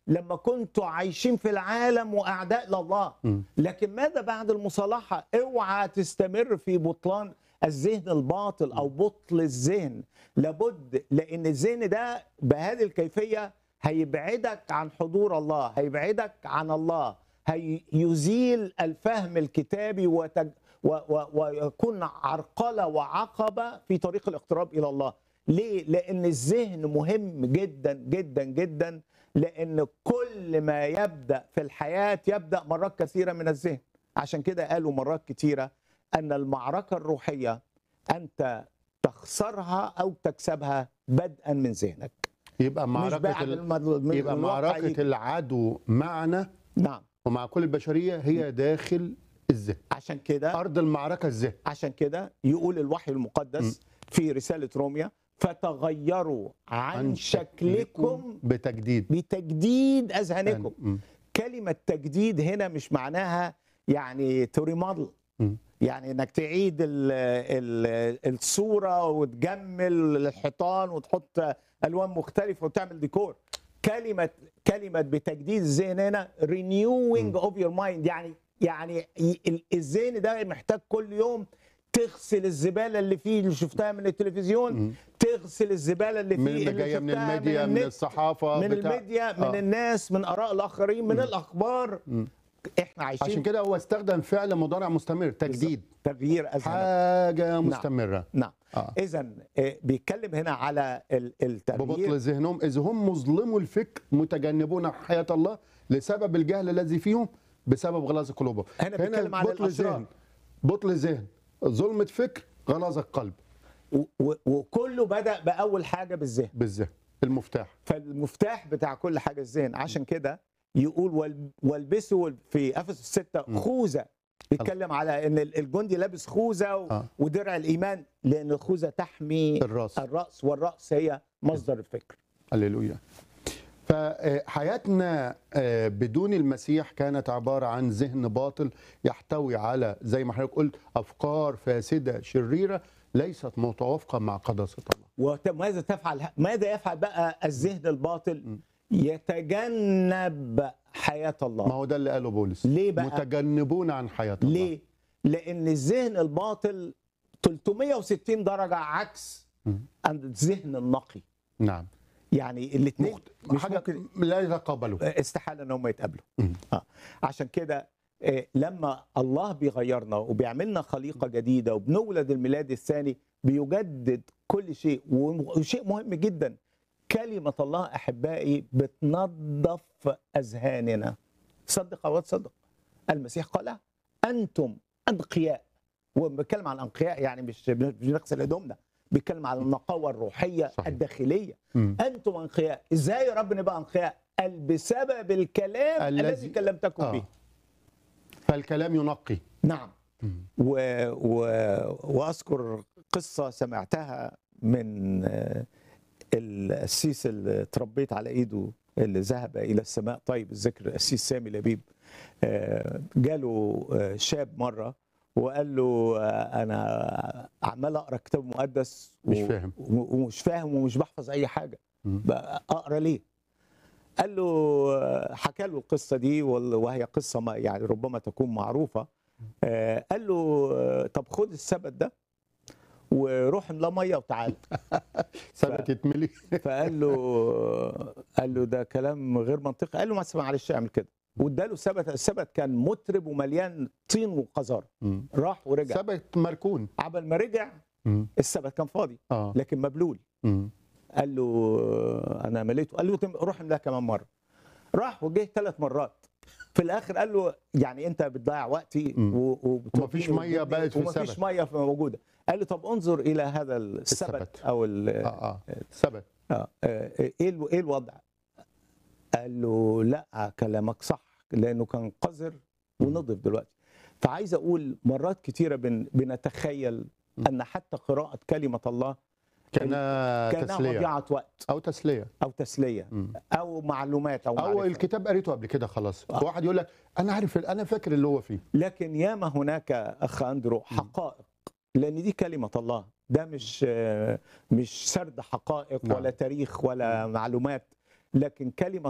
لما كنتوا عايشين في العالم واعداء لله م. لكن ماذا بعد المصالحه اوعى تستمر في بطلان الذهن الباطل او بطل الذهن لابد لان الذهن ده بهذه الكيفيه هيبعدك عن حضور الله هيبعدك عن الله هيزيل الفهم الكتابي وتج... و... و... ويكون عرقله وعقبه في طريق الاقتراب الى الله ليه لان الذهن مهم جدا جدا جدا لان كل ما يبدا في الحياه يبدا مرات كثيره من الذهن عشان كده قالوا مرات كثيره ان المعركه الروحيه انت تخسرها او تكسبها بدءا من ذهنك يبقى مش معركه بعد ال... الم- من يبقى الواقع معركه يجي. العدو معنا نعم ومع كل البشريه هي داخل الذهن عشان كده ارض المعركه الذهن عشان كده يقول الوحي المقدس في رساله روميا فتغيروا عن شكلكم بتجديد بتجديد اذهانكم م. كلمه تجديد هنا مش معناها يعني تريمادل م. يعني انك تعيد ال ال الصوره وتجمل الحيطان وتحط الوان مختلفه وتعمل ديكور كلمه كلمه بتجديد الذهن هنا renewing اوف يور مايند يعني يعني ي- ال- الذهن ده محتاج كل يوم تغسل الزباله اللي فيه اللي شفتها من التلفزيون م. تغسل الزباله اللي فيه من اللي جايه من شفتها الميديا من النت. الصحافه من بتاع- الميديا من آه. الناس من اراء الاخرين من الاخبار م. احنا عايشين عشان كده هو استخدم فعل مضارع مستمر تجديد تغيير اذهان حاجه مستمره نعم آه. اذا بيتكلم هنا على ال- التغيير ببطل ذهنهم إذ هم مظلموا الفكر متجنبون حياة الله لسبب الجهل الذي فيهم بسبب غلاظ قلوبهم هنا بيتكلم عن بطل الأشرار. ذهن بطل ذهن ظلمة فكر غلاظة قلب و- و- وكله بدا باول حاجه بالذهن بالذهن المفتاح فالمفتاح بتاع كل حاجه الذهن عشان كده يقول وال- والبسوا في افسس 6 م. خوذه بيتكلم على ان ال- الجندي لابس خوذه و- آه. ودرع الايمان لان الخوذه تحمي الراس الراس والراس هي مصدر الفكر هللويا فحياتنا آه، بدون المسيح كانت عبارة عن ذهن باطل يحتوي على زي ما حضرتك قلت أفكار فاسدة شريرة ليست متوافقة مع قداسة الله وماذا تفعل ماذا يفعل بقى الذهن الباطل يتجنب حياه ما الله هو ده اللي قاله بولس ليه بقى؟ متجنبون عن حياة الله ليه لان الذهن الباطل 360 درجه عكس مم. الذهن النقي نعم يعني الاثنين مخت... مش حاجة ممكن لا يتقبلوا استحاله ان هم يتقابلوا مم. آه. عشان كده آه، لما الله بيغيرنا وبيعملنا خليقه جديده وبنولد الميلاد الثاني بيجدد كل شيء وشيء مهم جدا كلمه الله احبائي بتنظف اذهاننا صدق او لا تصدق المسيح قال انتم انقياء وبنتكلم عن انقياء يعني مش مش بنغسل هدومنا بيتكلم عن النقاوه الروحيه صحيح. الداخليه مم. انتم انقياء ازاي يا رب نبقى انقياء قال بسبب الكلام الذي- الذي كلمتكم آه. به فالكلام ينقي نعم مم. و... و... واذكر قصه سمعتها من آه، القسيس اللي تربيت على ايده اللي ذهب الى السماء طيب الذكر القسيس سامي لبيب آه، جاله آه، شاب مره وقال له آه، انا عمال اقرا كتاب مقدس مش فاهم. و- ومش فاهم ومش بحفظ اي حاجه مم. بقى اقرا ليه؟ قال له آه، حكى له القصه دي وال- وهي قصه ما يعني ربما تكون معروفه آه، قال له آه، طب خد السبت ده وروح املا ميه وتعالى ثبت يتملي فقال له قال له ده كلام غير منطقي قال له ما اسمع معلش اعمل كده واداله السبت السبت كان مطرب ومليان طين وقذاره مم. راح ورجع ثبت مركون عبل ما رجع مم. السبت كان فاضي اه لكن مبلول مم. قال له انا مليته قال له تم- روح املاها كمان مره راح وجه ثلاث مرات في الاخر قال له يعني انت بتضيع وقتي مم. و- وبتوديني ومفيش مية وتجيبني بقت في ومفيش السبت. ميه في- موجوده قال له طب انظر الى هذا السبت السبت. او ال- اه اه ثبت آه، آه، ايه الو- ايه الوضع؟ قال له لا كلامك صح لانه كان قذر ونضف دلوقتي فعايز اقول مرات كتيره بن بنتخيل ان حتى قراءه كلمه الله كانها كانها تسليه مضيعه وقت او تسليه او تسليه مم. او معلومات او, او معرفة. الكتاب قريته قبل كده خلاص آه. واحد يقول لك انا عارف انا فاكر اللي هو فيه لكن ياما هناك اخ اندرو حقائق لان دي كلمه الله ده مش آه، مش سرد حقائق نعم. ولا تاريخ ولا معلومات لكن كلمه